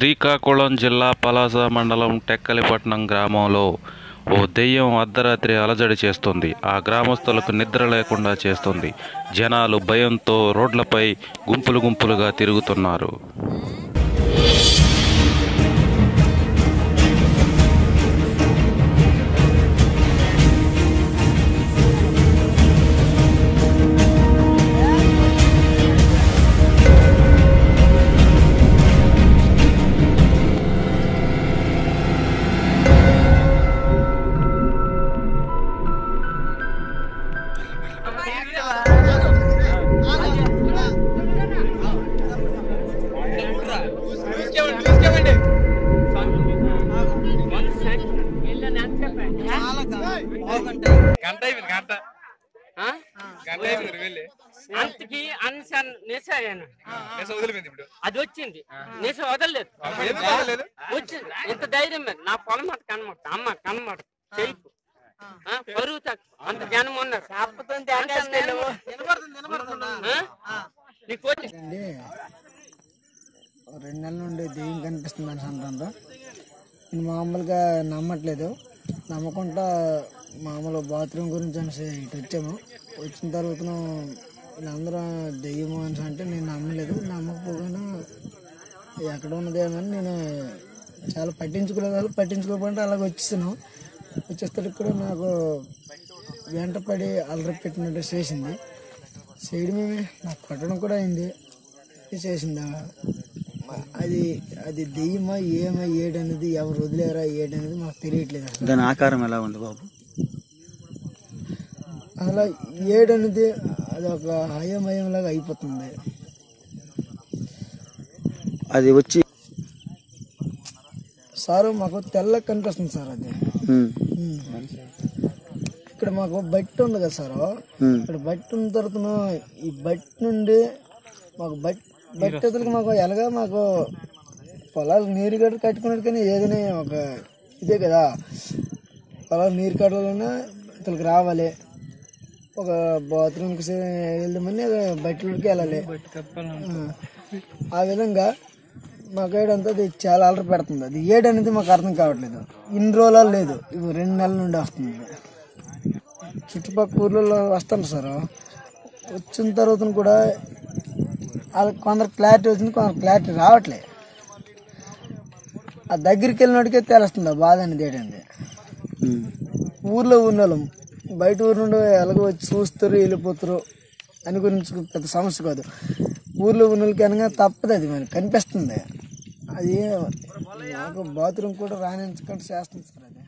శ్రీకాకుళం జిల్లా పలాస మండలం టెక్కలిపట్నం గ్రామంలో ఓ దెయ్యం అర్ధరాత్రి అలజడి చేస్తుంది ఆ గ్రామస్తులకు నిద్ర లేకుండా చేస్తుంది జనాలు భయంతో రోడ్లపై గుంపులు గుంపులుగా తిరుగుతున్నారు గంట అయిపోయింది గంట గంట అయిపోయింది వెళ్ళి అంతకి అన్సన్ నిసాయను నేను వదిలిపోయింది ఇప్పుడు అది వచ్చింది నిస వదలలేదు ఎందుకు వదలలేదు? వచ్చింది ఇంత ధైర్యం మీద నా పొలం మాట కనమాట అమ్మ కనమాట చెయ్యి ఆ, బరువు తక్కువ అంత జనం ఉన్నారు అంత నేను- ఆ? నీకు వచ్చి అండి రెండు నెలల నుండి దెయ్యం కనిపిస్తుంది అని అంటారు నేను మామూలుగా నమ్మట్లేదు నమ్మకుండా మామూలు బాత్రూమ్ గురించి అనేసి ఇటు వచ్చాము వచ్చిన తర్వాత వీళ్ళందరూ దెయ్యము అని అంటే నేను నమ్మలేదు నమ్మకపోయినా ఎక్కడ ఉన్నదేమని నేను చాలా పట్టించుకోలేదు పట్టించుకోకుండా అలాగ వచ్చేసాను వచ్చేసరికి కూడా నాకు వెంట పడి అలరి పెట్టినట్టు చేసింది చేయడమే నాకు కొట్టడం కూడా అయింది ఇది చేసిందా మ- అది అది దెయ్యమా ఏమా ఏడనేది ఎవరు వదిలేరా ఏడనేది మాకు తెలియట్లేదు అసలు దాని ఆకారం ఎలా ఉంది బాబు అలా ఏడనేది అది ఒక హయమయం లాగా అయిపోతుంది అది వచ్చి సారు మాకు తెల్ల కనిపిస్తుంది సార్ అది ఉమ్, ఉమ్. ఇక్కడ మాకు బట్టి ఉంది కదా సార్ ఉమ్, ఇక్కడ బట్టి ఉన్న తర్వాత ఈ బట్టి నుండి మాకు బట్టి బట్టి వదిలికి మాకు ఎలాగా మాకు పొలాలు నీరు గడ్డ కట్టుకున్నాడు కానీ ఏదైనా ఒక ఇదే కదా పొలాలు నీరు కట్టాలన్నా ఇతనికి రావాలి ఒక బాత్రూమ్కి వెళ్దామని బట్టలకి వెళ్ళాలి ఆ. ఆ విధంగా మాకు ఏడంతా అది చాలా అలర పెడుతుంది అది ఏడనేది మాకు అర్థం కావట్లేదు ఇన్ని రోజులు లేదు ఇవి రెండు నెలల నుండి వస్తుంది చుట్టుపక్కల ఊర్లలో వస్తాను సార్ వచ్చిన తర్వాత కూడా వాళ్ళకి కొందరు క్లారిటీ వచ్చింది కొందరు క్లారిటీ రావట్లే ఆ దగ్గరికి వెళ్ళినట్టుకే తెలుస్తుంది ఆ బాధ అనేది ఏంటండి ఉమ్. ఊర్లో ఉన్న వాళ్ళం బయట ఊరు నుండి ఎలాగో వచ్చి చూస్తారు వెళ్ళిపోతారు అని గురించి పెద్ద సమస్య కాదు ఊర్లో ఉన్న వాళ్ళకి అనగా తప్పదు అది మనకి కనిపిస్తుంది అది నాకు బాత్రూమ్ కూడా రాణించకుండా చేస్తుంది సార్ అది